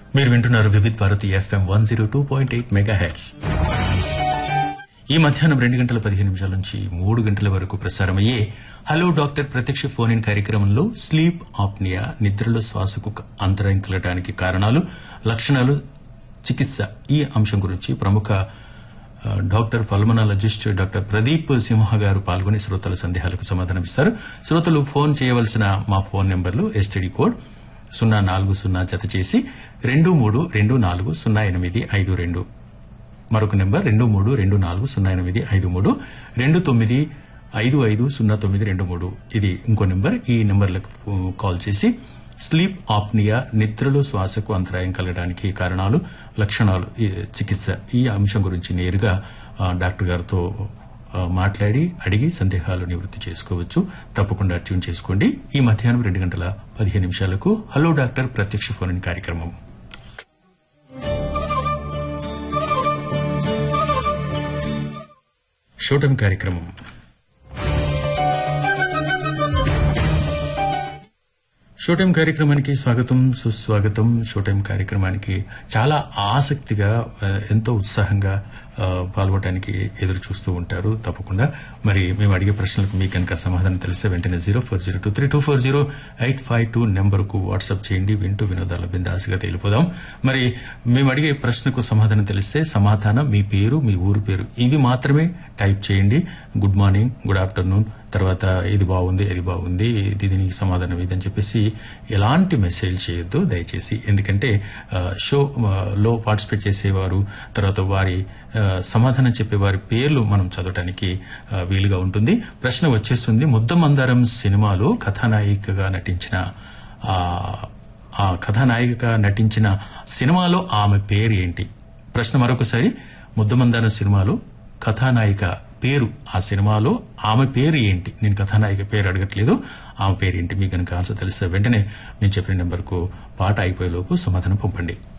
మీరు వింటున్నారు Vividh Bharati FM one zero two point eight megahertz ఈ మధ్యాహ్నం రెండు గంటల పదిహేను నిమిషాల నుంచి మూడు గంటల వరకు ప్రసారమయ్యే హలో డాక్టర్ ప్రత్యక్ష ఫోన్ ఇన్ కార్యక్రమంలో స్లీప్ ఆప్నియా నిద్రలో శ్వాసకు అంతరాయం కలగడానికి కారణాలు లక్షణాలు చికిత్స ఈ అంశం గురించి ప్రముఖ ఆ, doctor pulmonologist doctor Pradeep Simha గారు పాల్గొని శ్రోతల సందేహాలకు సమాధానమిస్తారు శ్రోతలు ఫోన్ చేయవలసిన మా ఫోన్ నెంబర్లు ఎస్టీడీ కోడ్ సున్నా నాలుగు సున్నా జత చేసి రెండు మూడు రెండు నాలుగు సున్నా ఎనిమిది ఐదు రెండు మరొక నెంబర్ రెండు మూడు రెండు నాలుగు సున్నా ఎనిమిది ఐదు మూడు రెండు తొమ్మిది ఐదు ఐదు సున్నా తొమ్మిది రెండు మూడు ఇది ఇంకో నెంబర్ ఈ నెంబర్లకు ఫో- కాల్ చేసి స్లీప్ ఆప్నియా నిద్రలో శ్వాసకు అంతరాయం కలగడానికి కారణాలు లక్షణాలు ఈ చికిత్స ఈ అంశం గురించి నేరుగా ఆ, డాక్టర్ గారితో ఆ, మాట్లాడి అడిగి సందేహాలు నివృత్తి చేసుకోవచ్చు తప్పకుండా ట్యూన్ చేసుకోండి ఈ మధ్యాహ్నం రెండు గంటల పదిహేను నిమిషాలకు హలో డాక్టర్ ప్రత్యక్ష ఫోన్ ఇన్ కార్యక్రమం షోటం కార్యక్రమం షోటైం కార్యక్రమానికి స్వాగతం సుస్వాగతం షోటైం కార్యక్రమానికి చాలా ఆసక్తిగా ఆ, ఎంతో ఉత్సాహంగా ఆ, పాల్గొనడానికి ఎదురు చూస్తూ ఉంటారు తప్పకుండా మరి మేము అడిగే ప్రశ్నలకు మీకు కనుక సమాధానం తెలిస్తే వెంటనే zero four zero two three two four zero eight five two నెంబర్కు వాట్సాప్ చేయండి వింటూ వినోదాల బిందాసుగా తెలిపోదాం మరి మేము అడిగే ప్రశ్నకు సమాధానం తెలిస్తే సమాధానం మీ పేరు మీ ఊరు పేరు ఇవి మాత్రమే టైప్ చేయండి గుడ్ మార్నింగ్ గుడ్ ఆఫ్టర్నూన్ తర్వాత ఇది బాగుంది ఇది బాగుంది ఇది దీనికి సమాధానం ఇదని చెప్పేసి ఎలాంటి మెసేజ్ చేయొద్దు దయచేసి ఎందుకంటే ఆ, షో ఆ, లో పార్టిసిపేట్ చేసేవారు తర్వాత వారి ఆ, సమాధానం చెప్పే వారి పేర్లు మనం చదవటానికి ఆ, వీలుగా ఉంటుంది ప్రశ్న వచ్చేస్తుంది ముద్దమందారం సినిమాలో కథానాయికగా నటించిన ఆ, ఆ కథానాయికగా నటించిన సినిమాలో ఆమె పేరు ఏంటి ప్రశ్న మరొకసారి ముద్దమందారం సినిమాలో కథానాయిక పేరు ఆ సినిమాలో ఆమె పేరు ఏంటి నేను కథానాయిక పేరు అడగట్లేదు ఆమె పేరు ఏంటి మీకు కనుక ఆన్సర్ తెలిస్తే వెంటనే నేను చెప్పిన నెంబర్కు పాట అయిపోయేలోపు సమాధానం పంపండి